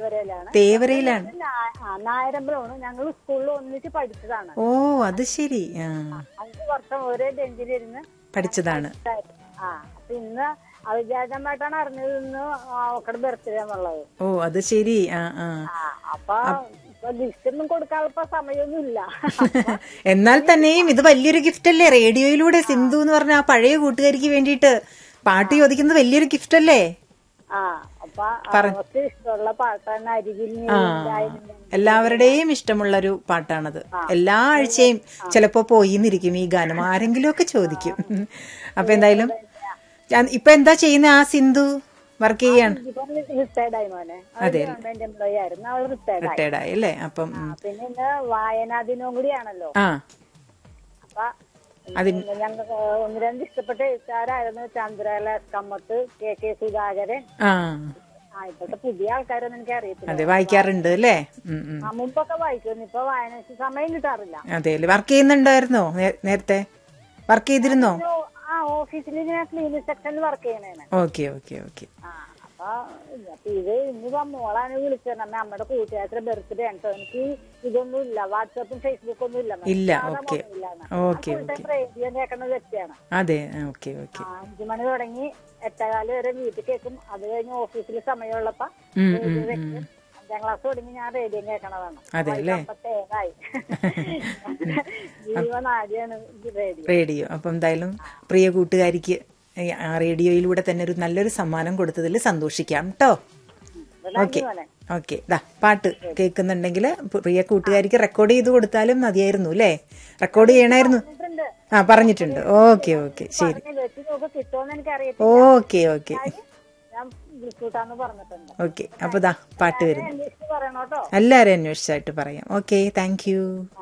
തേവരയിലാണ് തേവരയിലാണ് നാ- ആ, നായരമ്പലമാണ് ഞങ്ങൾ സ്കൂളിൽ ഒന്നിച്ച് പഠിച്ചതാണ് ഓ അത് ശരി ആ അഞ്ച് വർഷം ഒരേ ബെഞ്ചിലിരുന്ന് പഠിച്ചതാണ് ആ അപ്പൊ ഇന്ന് അവിചാരിതമായിട്ടാണ് അറിഞ്ഞത് ഇന്ന് അവക്കടെ ബർത്ത്ഡേ എന്നുള്ളത് ഓ അത് ശരി ആ ആ ആ അപ്പൊ ഇപ്പൊ ലിസ്റ്റ് ഒന്നും കൊടുക്കാനുള്ള സമയമൊന്നും ഇല്ല എന്നാൽ തന്നെയും ഇത് വലിയൊരു ഗിഫ്റ്റ് അല്ലേ റേഡിയോയിലൂടെ സിന്ധു എന്ന് പറഞ്ഞ ആ പഴയ കൂട്ടുകാരിക്ക് വേണ്ടിയിട്ട് പാട്ട് ചോദിക്കുന്നത് വലിയൊരു ഗിഫ്റ്റ് അല്ലേ ആ അപ്പൊ അവർക്ക് ഇഷ്ടമുള്ള പാട്ടാണ് അരികിൽ നീ ഉണ്ടായിരുന്നു. എല്ലാവരുടെയും ഇഷ്ടമുള്ളൊരു പാട്ടാണത് എല്ലാ ആഴ്ചയും ചിലപ്പോ പോയിന്നിരിക്കും ഈ ഗാനം ആരെങ്കിലും ഒക്കെ ചോദിക്കും അപ്പൊ എന്തായാലും ഞാൻ- ഇപ്പൊ എന്താ ചെയ്യുന്ന ആ സിന്ധു വർക്ക് ചെയ്യാണ് ഇപ്പൊ റിട്ടയർഡ് ആയി മോനെ അവള് ഗവൺമെന്റ് എംപ്ലോയി ആയിരുന്നു അവൾ റിട്ടയർഡ് ആയി റിട്ടയർഡ് ആയി അല്ലേ അപ്പം ഉം. പിന്നെ ഇന്ന് വായനാ ദിനവും കൂടിയാണല്ലോ ആ അപ്പൊ അതിന് ഞങ്ങൾക്ക് ഒന്ന് രണ്ട് ഇഷ്ടപ്പെട്ട എഴുത്തുകാരായിരുന്നു ചന്ദ്രല കമ്മത്ത് കെ കെ സുധാകരൻ ആ ആ ഇപ്പോഴത്തെ പുതിയ ആൾക്കാരൊന്നും എനിക്ക് അറിയത്തില്ല അതെ വായിക്കാറുണ്ട് അല്ലേ ഉം, ഉം. ആ മുമ്പൊക്കെ വായിക്കുന്നു ഇപ്പൊ വായന സമയം കിട്ടാറില്ല അതെ അല്ലേ വർക്ക് ചെയ്യുന്നുണ്ടായിരുന്നോ നേ- നേരത്തെ വർക്ക് ചെയ്തിരുന്നോ ഓ, ആ ഓഫീസിൽ ഞാൻ ക്ലീനിങ് സെക്ഷനിൽ വർക്ക് ചെയ്യണേണ് ഓക്കെ ഓക്കെ ഓക്കെ ആ അപ്പൊ അപ്പൊ ഇത് ഇന്നിപ്പോ മോളാണ് വിളിച്ചത് നമ്മ നമ്മുടെ കൂട്ടുകാരുടെ ബർത്ത്ഡേ ആണ് കേട്ടോ എനിക്ക് ഇതൊന്നും ഇല്ല വാട്സാപ്പും ഫേസ്ബുക്കും ഒന്നും ഇല്ല ഇല്ല ഓക്കെ ഓക്കെ ഓക്കെ റേഡിയോ കേൾക്കുന്ന വ്യക്തിയാണ് അതെ ഓക്കെ ഓക്കെ ആ, അഞ്ചു മണി തുടങ്ങി എട്ടേകാല് വരെ വീട്ടിൽ കേൾക്കും അത് കഴിഞ്ഞ് ഓഫീസിൽ സമയമുള്ളപ്പോ ഉം, റേഡിയോ വെക്കും അഞ്ചാം ക്ലാസ് തുടങ്ങി ഞാൻ റേഡിയോ കേൾക്കണതാണ് അതെ അല്ലേ? അമ്പത്തേഴായി ജീവനാടിയാണ് റേഡിയോ റേഡിയോ അപ്പം എന്തായാലും പ്രിയ കൂട്ടുകാരിക്ക് ഈ ആ റേഡിയോയിലൂടെ തന്നെ ഒരു നല്ലൊരു സമ്മാനം കൊടുത്തതിൽ സന്തോഷിക്കാം കേട്ടോ ഓക്കെ മോനെ ഓക്കെ ദാ പാട്ട് കേൾക്കുന്നുണ്ടെങ്കിൽ പ്രിയ കൂട്ടുകാരിക്ക് റെക്കോർഡ് ചെയ്ത് കൊടുത്താലും മതിയായിരുന്നു അല്ലേ റെക്കോർഡ് ചെയ്യണമായിരുന്നു പറഞ്ഞിട്ടുണ്ട്. ആ പറഞ്ഞിട്ടുണ്ട് ഓക്കെ ഓക്കെ ശരി പറഞ്ഞ് വെച്ച് നോക്ക് കിട്ടുമെന്ന് എനിക്ക് അറിയത്തില്ല ഓക്കെ ഓക്കെ ഞാൻ വിളിക്കൂട്ടാന്ന് പറഞ്ഞിട്ടുണ്ട് ഓക്കെ അപ്പൊ ദാ പാട്ട് വരുന്നു അന്വേഷിച്ച് പറയണോട്ടോ എല്ലാവരും അന്വേഷിച്ചായിട്ട് പറയാം ഓക്കെ താങ്ക് യു ആ